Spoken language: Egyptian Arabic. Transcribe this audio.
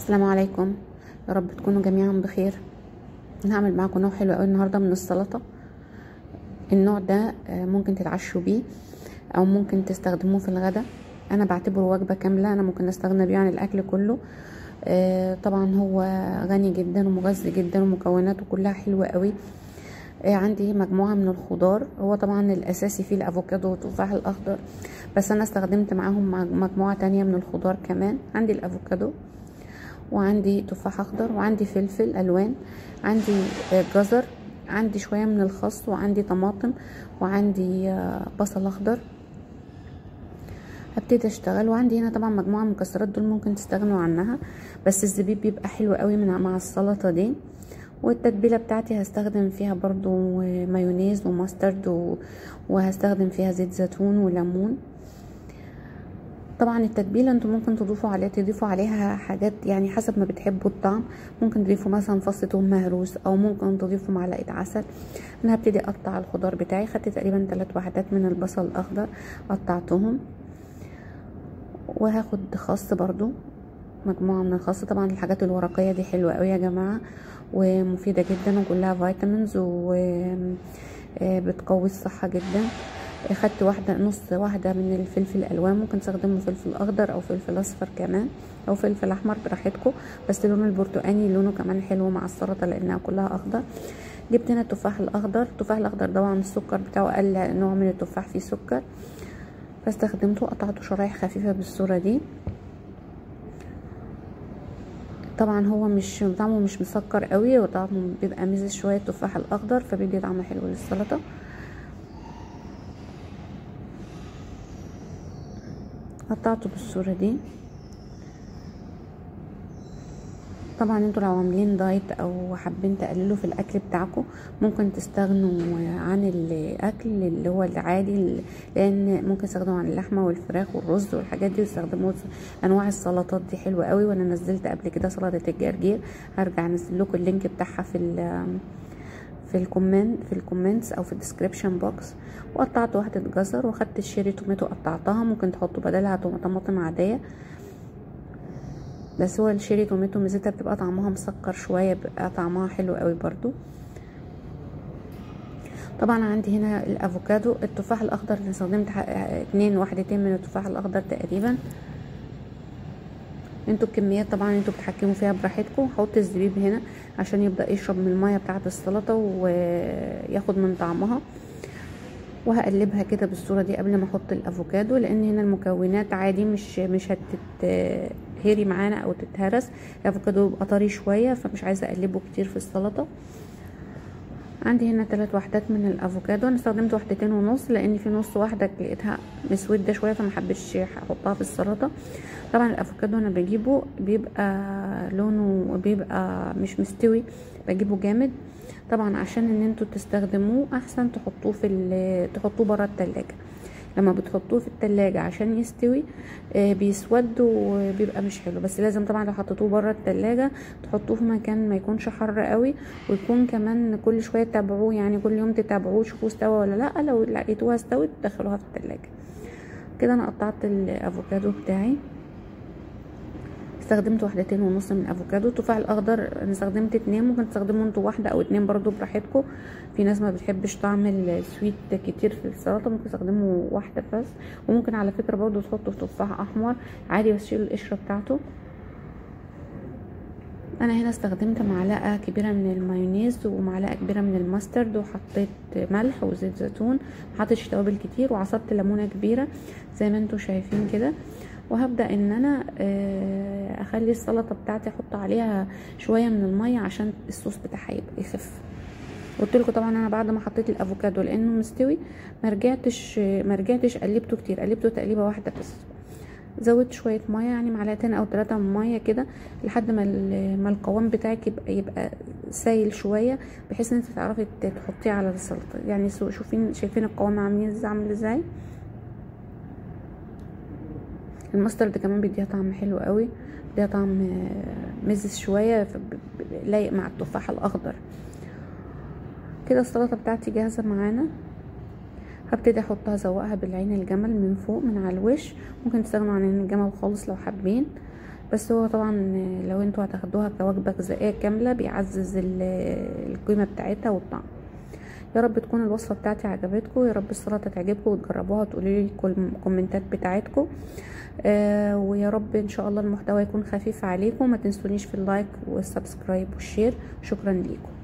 السلام عليكم يا رب تكونوا جميعا بخير انا هعمل معاكم نوع حلو قوي النهارده من السلطه النوع ده آه، ممكن تتعشوا بيه او ممكن تستخدموه في الغداء انا بعتبره وجبه كامله انا ممكن استغنى بيه عن الاكل كله آه، طبعا هو غني جدا ومغذي جدا ومكوناته كلها حلوه قوي آه، عندي مجموعه من الخضار هو طبعا الاساسي فيه الافوكادو والتفاح الاخضر بس انا استخدمت معاهم مج- مجموعه تانية من الخضار كمان عندي الافوكادو وعندي تفاح اخضر وعندي فلفل الوان عندي آه، جزر عندي شويه من الخس وعندي طماطم وعندي آه، بصل اخضر هبتدي اشتغل وعندي هنا طبعا مجموعه من المكسرات دول ممكن تستغنوا عنها بس الزبيب بيبقى حلو قوي من مع السلطه دي والتتبيله بتاعتي هستخدم فيها برضو مايونيز وماسترد و- وهستخدم فيها زيت زيتون وليمون طبعا التتبيله انتوا ممكن تضيفوا عليها تضيفوا عليها حاجات يعني حسب ما بتحبوا الطعم ممكن تضيفوا مثلا فص ثوم مهروس او ممكن تضيفوا معلقه عسل انا هبتدي اقطع الخضار بتاعي خدت تقريبا ثلاث وحدات من البصل الاخضر قطعتهم وهاخد خس برضو مجموعه من الخس طبعا الحاجات الورقيه دي حلوه قوي يا جماعه ومفيده جدا وكلها فيتامينز وبتقوي الصحه جدا خدت واحدة نص واحدة من الفلفل الألوان ممكن تستخدموا فلفل أخضر أو فلفل أصفر كمان أو فلفل أحمر براحتكم بس لون البرتقاني لونه كمان حلو مع السلطة لأنها كلها أخضر جبت هنا التفاح الأخضر التفاح الأخضر طبعا السكر بتاعه أقل نوع من التفاح فيه سكر فاستخدمته قطعته شرايح خفيفة بالصورة دي طبعا هو مش طعمه مش مسكر قوي وطعمه بيبقى مزز شوية التفاح الأخضر فبيدي طعم حلو للسلطة قطعته بالصورة دي طبعا انتوا لو عاملين دايت او حابين تقللوا في الاكل بتاعكم ممكن تستغنوا عن الاكل اللي هو العادي لان ممكن تستغنوا عن اللحمه والفراخ والرز والحاجات دي وتستخدموا انواع السلطات دي حلوه قوي وانا نزلت قبل كده سلطه الجرجير هرجع انزل لكم اللينك بتاعها في في الكومنت في الكومنتس او في الديسكريبشن بوكس وقطعت واحده جزر وخدت الشيري توماتو قطعتها ممكن تحطوا بدلها طماطم عاديه بس هو الشيري توماتو ميزتها بتبقى طعمها مسكر شويه بيبقى طعمها حلو قوي برضو طبعا عندي هنا الافوكادو التفاح الاخضر اللي استخدمت اتنين وحدتين من التفاح الاخضر تقريبا انتوا الكميات طبعا انتوا بتحكموا فيها براحتكم حط الزبيب هنا عشان يبدا يشرب من الميه بتاعه السلطه وياخد من طعمها وهقلبها كده بالصوره دي قبل ما احط الافوكادو لان هنا المكونات عادي مش مش هتتهري معانا او تتهرس الافوكادو بيبقى طري شويه فمش عايزه اقلبه كتير في السلطه عندي هنا ثلاث وحدات من الافوكادو انا استخدمت وحدتين ونص لان في نص واحده لقيتها مسوده شويه فما حبيتش احطها في السلطه طبعا الافوكادو انا بجيبه بيبقى لونه بيبقى مش مستوي بجيبه جامد طبعا عشان ان انتوا تستخدموه احسن تحطوه في تحطوه بره التلاجة لما بتحطوه في التلاجة عشان يستوي آه بيسود وبيبقى مش حلو بس لازم طبعا لو حطيتوه بره التلاجة تحطوه في مكان ما يكونش حر قوي ويكون كمان كل شوية تتابعوه يعني كل يوم تتابعوه تشوفوه استوى ولا لا لو لقيتوها استوت تدخلوها في التلاجة كده انا قطعت الافوكادو بتاعي استخدمت وحدتين ونص من الافوكادو التفاح الاخضر انا استخدمت اتنين ممكن تستخدموا انتوا واحده او اتنين برضو براحتكم في ناس ما بتحبش طعم السويت كتير في السلطه ممكن تستخدموا واحده بس وممكن على فكره برضو تحطوا في تفاح احمر عادي بس شيلوا القشره بتاعته انا هنا استخدمت معلقه كبيره من المايونيز ومعلقه كبيره من الماسترد وحطيت ملح وزيت زيتون محطتش توابل كتير وعصرت ليمونه كبيره زي ما انتم شايفين كده وهبدا ان انا اخلي السلطه بتاعتي احط عليها شويه من الميه عشان الصوص بتاعها يبقى يخف قلت لكم طبعا انا بعد ما حطيت الافوكادو لانه مستوي ما رجعتش ما رجعتش قلبته كتير قلبته تقليبه واحده بس زودت شويه ميه يعني معلقتين او ثلاثه من ميه كده لحد ما ما القوام بتاعك يبقى يبقى سايل شويه بحيث ان انت تعرفي تحطيه على السلطه يعني شوفين شايفين القوام عامل ازاي عامل ازاي الماسترد كمان بيديها طعم حلو قوي بيديها طعم مزز شويه لايق مع التفاح الاخضر كده السلطه بتاعتي جاهزه معانا هبتدي احطها ازوقها بالعين الجمل من فوق من على الوش ممكن تستغنوا عن عين الجمل خالص لو حابين بس هو طبعا لو انتوا هتاخدوها كوجبة غذائية كاملة بيعزز ال- القيمة بتاعتها والطعم يا رب تكون الوصفة بتاعتي عجبتكم يا رب السلطة تعجبكم وتجربوها وتقولوا لي الكومنتات بتاعتكم آه ويا رب ان شاء الله المحتوى يكون خفيف عليكم ما تنسونيش في اللايك والسبسكرايب والشير شكرا ليكم